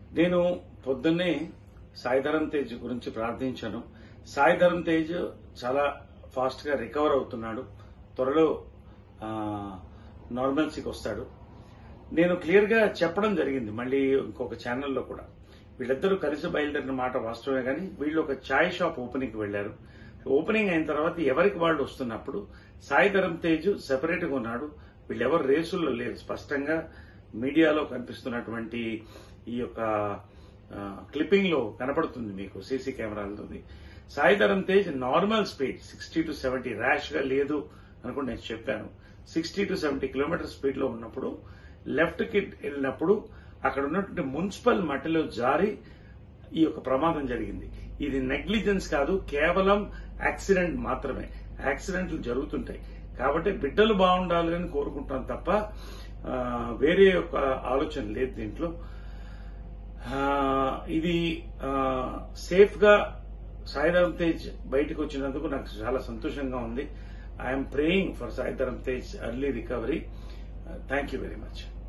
నేను పొద్దున్నే సాయిధరం తేజ్ గురించి ప్రార్థించాను సాయిధరం తేజ్ చాలా ఫాస్ట్ గా రికవర్ అవుతున్నాడు త్వరలో నార్మల్సీకి వస్తాడు నేను క్లియర్ గా చెప్పడం జరిగింది మళ్ళీ ఇంకొక ఛానల్లో కూడా వీళ్ళిద్దరూ కలిసి బయలుదేరిన మాట వాస్తవమే కానీ వీళ్ళు ఒక ఛాయ్ షాప్ ఓపెనింగ్ కి వెళ్లారు ఓపెనింగ్ అయిన తర్వాత ఎవరికి వాళ్ళు వస్తున్నప్పుడు సాయిధరం తేజ్ సెపరేట్ గా ఉన్నాడు వీళ్ళెవరు రేసుల్లో లేరు స్పష్టంగా మీడియాలో కనిపిస్తున్నటువంటి ఈ యొక్క క్లిప్పింగ్ లో కనపడుతుంది మీకు సీసీ కెమెరాలతో Sai Dharam Tej normal speed sixty to seventy rash గా లేదు అనుకుంటే నేను చెప్పాను sixty to seventy kilometer speed లో ఉన్నప్పుడు లెఫ్ట్ కి వెళ్ళినప్పుడు అక్కడ ఉన్నటువంటి మున్సిపల్ మట్టిలో జారి ఈ యొక్క ప్రమాదం జరిగింది ఇది నెగ్లిజెన్స్ కాదు కేవలం యాక్సిడెంట్ మాత్రమే యాక్సిడెంట్లు జరుగుతుంటాయి కాబట్టి బిడ్డలు బాగుండాలి అని కోరుకుంటాం తప్ప ఆ, వేరే యొక్క ఆలోచన లేదు దీంట్లో ఆ, ఇది సేఫ్ గా సాయిధరం తేజ్ బయటకు వచ్చినందుకు నాకు చాలా సంతోషంగా ఉంది I'm praying for Sai Dharam Tej early recovery thank you very much